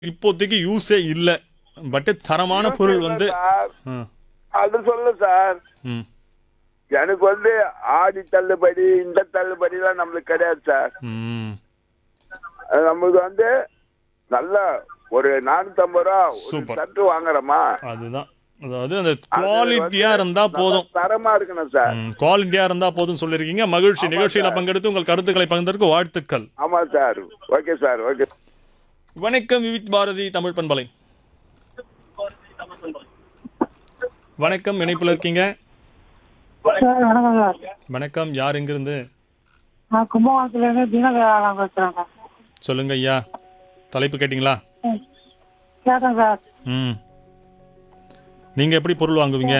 இப்போதைக்கு யூஸே இல்லை பட் தரமான பொருள் வந்து சார் ஆ, அது சொல்லு சார் ம் எனக்கு வந்து ஆடி தள்ளுபடி இந்த தள்ளுபடிலாம் நம்மளுக்கு கிடையாது சார் ம் அது நம்மளுக்கு வந்து நல்ல ஒரு நானூத்தம்பது ரூபா ஒரு Super. சட்டு வாங்குறோமா அதுதான் அதாவது அந்த அது குவாலிட்டியா வந்து இருந்தா நல்ல போதும் தரமா இருக்கணும் சார் ம், குவாலிட்டியா இருந்தா போதும் சொல்லிருக்கீங்க மகிழ்ச்சி ஆமா நிகழ்ச்சியில சார். பங்கெடுத்து உங்கள் கருத்துக்களை பகிர்ந்ததற்கு வாழ்த்துக்கள் ஆமா சார் ஓகே சார் ஓகே வணக்கம் விவித் பாரதி தமிழ் பண்பலை வணக்கம் இணைப்புல இருக்கீங்க சார் வணக்கம் சார் வணக்கம் யார் எங்கிருந்து நான் கும்பகோணத்துலேருந்து தினகரன் பேசுகிறேங்க சொல்லுங்க ஐயா தலைப்பு கேட்டிங்களா கேட்டேன் சார் ம் நீங்க எப்படி பொருள் வாங்குவீங்க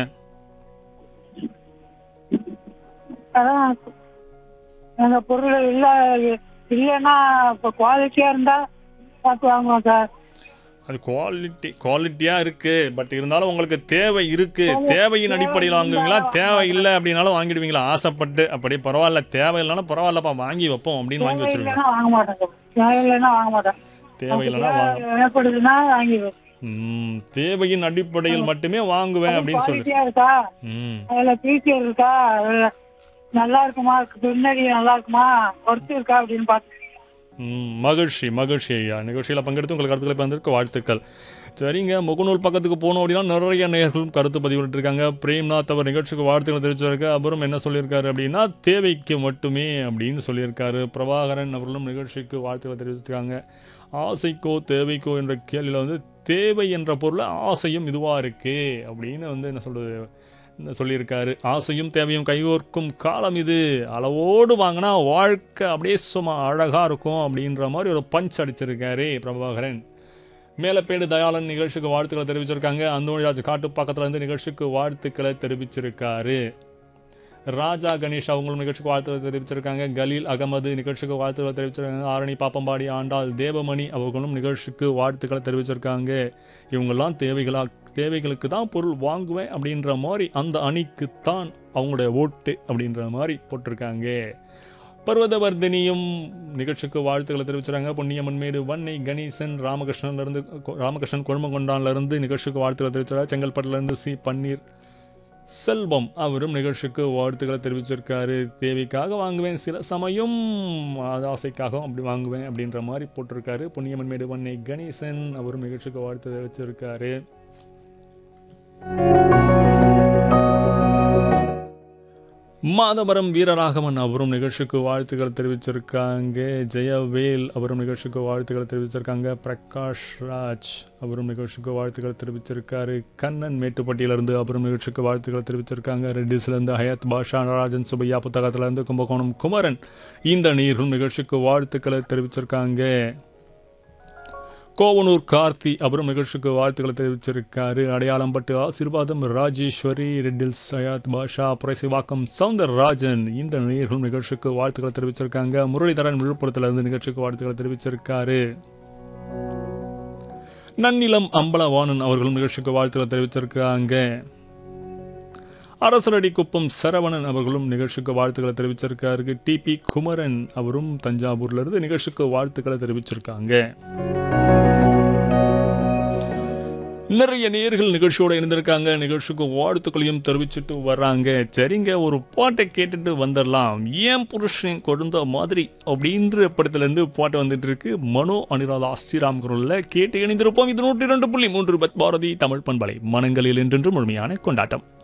அதான் எங்கள் பொருள் இல்லை இல்லைன்னா இப்போ குவாலிட்டியாக இருந்தால் பார்த்து வாங்குவோம் சார் அது குவாலிட்டி குவாலிட்டியா இருக்கு பட் இருந்தாலும் உங்களுக்கு தேவை இருக்கு தேவையின் அடிப்படையில் வாங்குவீங்களா தேவை இல்லை அப்படின்னாலும் வாங்கிடுவீங்களா ஆசைப்பட்டு அப்படியே பரவாயில்ல தேவை இல்லைன்னா பரவாயில்லப்பா வாங்கி வைப்போம் அப்படின்னு வாங்கி வச்சிருவீங்க இல்லைன்னா வாங்க மாட்டேன் சார் தேவை இல்லைன்னா வாங்க மாட்டேன் தேவை இல்லைன்னா வாங்க ஏற்படுதுன்னா வாங்கிடுவேன் ம் தேவையின் அடிப்படையில் மட்டுமே வாங்குவேன் அப்படின்னு சொல்லு குவாலிட்டியாக இருக்கா ம் அதில் ஃபீச்சர் இருக்கா அதுல நல்லா இருக்குமா பின்னாடி நல்லா இருக்குமா ஒர்த்து இருக்கா அப்படின்னு பார்த்து ம், மகிழ்ச்சி மகிழ்ச்சி ஐயா நிகழ்ச்சியில் பங்கெடுத்து உங்கள் கருத்துக்களை பகிர்ந்ததற்கு வாழ்த்துக்கள் சரிங்க முகநூல் பக்கத்துக்கு போனோம் அப்படின்னா நிறைய நேயர்களும் கருத்து பதிவிட்டு இருக்காங்க பிரேம்நாத் அவர் நிகழ்ச்சிக்கு வாழ்த்துக்களை தெரிவிச்சிருக்க அப்புறம் என்ன சொல்லியிருக்காரு அப்படின்னா தேவைக்கு மட்டுமே அப்படின்னு சொல்லியிருக்காரு பிரபாகரன் அவர்களும் நிகழ்ச்சிக்கு வாழ்த்துக்களை தெரிவிச்சிருக்காங்க ஆசைக்கோ தேவைக்கோ என்ற கேள்வியில் வந்து தேவை என்ற பொருள் ஆசையும் இதுவாக இருக்கு அப்படின்னு வந்து என்ன சொல்றது என்ன சொல்லியிருக்காரு ஆசையும் தேவையும் கைகோர்க்கும் காலம் இது அளவோடு வாங்கினா வாழ்க்கை அப்படியே சும்மா அழகாக இருக்கும் அப்படின்ற மாதிரி ஒரு பஞ்ச் அடிச்சிருக்காரு பிரபாகரன் மேலப்பேடு தயாளன் நிகழ்ச்சிக்கு வாழ்த்துக்களை தெரிவிச்சிருக்காங்க அந்தோணிராஜ் காட்டு பக்கத்துல இருந்து நிகழ்ச்சிக்கு வாழ்த்துக்களை தெரிவிச்சிருக்காரு ராஜா கணேஷ் அவங்களும் நிகழ்ச்சிக்கு வாழ்த்துக்களை தெரிவிச்சிருக்காங்க கலீல் அகமது நிகழ்ச்சிக்கு வாழ்த்துக்களை தெரிவிச்சிருக்காங்க ஆரணி பாப்பம்பாடி ஆண்டாள் தேவமணி அவர்களும் நிகழ்ச்சிக்கு வாழ்த்துக்களை தெரிவிச்சிருக்காங்க இவங்கெல்லாம் தேவைகளா தேவைகளுக்கு தான் பொருள் வாங்குவேன் அப்படின்ற மாதிரி அந்த அணிக்குத்தான் அவங்களுடைய ஓட்டு அப்படின்ற மாதிரி போட்டிருக்காங்க பர்வதவர்தினியும் நிகழ்ச்சிக்கு வாழ்த்துக்களை தெரிவிச்சிருக்காங்க பொன்னியம்மன்மேடு வன்னை கணேசன் ராமகிருஷ்ணன்ல இருந்து ராமகிருஷ்ணன் குழுமகொண்டான்ல இருந்து நிகழ்ச்சிக்கு வாழ்த்துக்களை தெரிவிச்சிருக்காங்க செங்கல்பட்டுல இருந்து சி பன்னீர் செல்வம் அவரும் நிகழ்ச்சிக்கு வாழ்த்துக்களை தெரிவிச்சிருக்காரு தேவைக்காக வாங்குவேன் சில சமயம் அது ஆசைக்காகவும் அப்படி வாங்குவேன் அப்படின்ற மாதிரி போட்டிருக்காரு பொன்னியம்மன் மேடு வன்னை கணேசன் அவரும் நிகழ்ச்சிக்கு வாழ்த்து தெரிவிச்சிருக்காரு மாதவரம் வீரராகவன் அவரும் நிகழ்ச்சிக்கு வாழ்த்துக்கள் தெரிவிச்சிருக்காங்க ஜெயவேல் அவரும் நிகழ்ச்சிக்கு வாழ்த்துக்கள் தெரிவிச்சிருக்காங்க பிரகாஷ் ராஜ் அவரும் நிகழ்ச்சிக்கு வாழ்த்துக்கள் தெரிவிச்சிருக்காரு கண்ணன் மேட்டுப்பட்டியிலிருந்து அவரும் நிகழ்ச்சிக்கு வாழ்த்துக்கள் தெரிவிச்சிருக்காங்க ரெட்டிஸ்லேருந்து ஹயத் பாஷா நடராஜன் சுபையா புத்தகத்திலேருந்து கும்பகோணம் குமரன் இந்த நீரும் நிகழ்ச்சிக்கு வாழ்த்துக்களை தெரிவிச்சிருக்காங்க கோவனூர் கார்த்தி அவரும் நிகழ்ச்சிக்கு வாழ்த்துக்களை தெரிவிச்சிருக்காரு அடையாளம்பட்டு ஆசீர்வாதம் ராஜேஸ்வரி ரெட்டில் சயாத் பாஷா புரசிவாக்கம் சவுந்தரராஜன் இந்த நேர்களும் நிகழ்ச்சிக்கு வாழ்த்துக்களை தெரிவிச்சிருக்காங்க முரளிதரன் விழுப்புரத்துல இருந்து நிகழ்ச்சிக்கு வாழ்த்துக்களை தெரிவிச்சிருக்காரு நன்னிலம் அம்பலவாணன் அவர்களும் நிகழ்ச்சிக்கு வாழ்த்துக்களை தெரிவிச்சிருக்காங்க அரசரடி குப்பம் சரவணன் அவர்களும் நிகழ்ச்சிக்கு வாழ்த்துக்களை தெரிவிச்சிருக்காரு டிபி குமரன் அவரும் தஞ்சாவூர்ல இருந்து நிகழ்ச்சிக்கு வாழ்த்துக்களை தெரிவிச்சிருக்காங்க நிறைய நேர்கள் நிகழ்ச்சியோட இணைந்திருக்காங்க நிகழ்ச்சிக்கு வாழ்த்துக்களையும் தெரிவிச்சுட்டு வர்றாங்க சரிங்க ஒரு பாட்டை கேட்டுட்டு வந்துடலாம் ஏன் புருஷன் கொழுந்த மாதிரி அப்படின்ற படத்துலேருந்து பாட்டு வந்துட்டு இருக்கு மனோ அனிராதா ஸ்ரீராம் குரல்ல கேட்டு இணைந்திருப்போம் இது நூற்றி இரண்டு புள்ளி மூன்று பத் பாரதி தமிழ் பண்பலை மனங்களில் என்றென்று முழுமையான கொண்டாட்டம்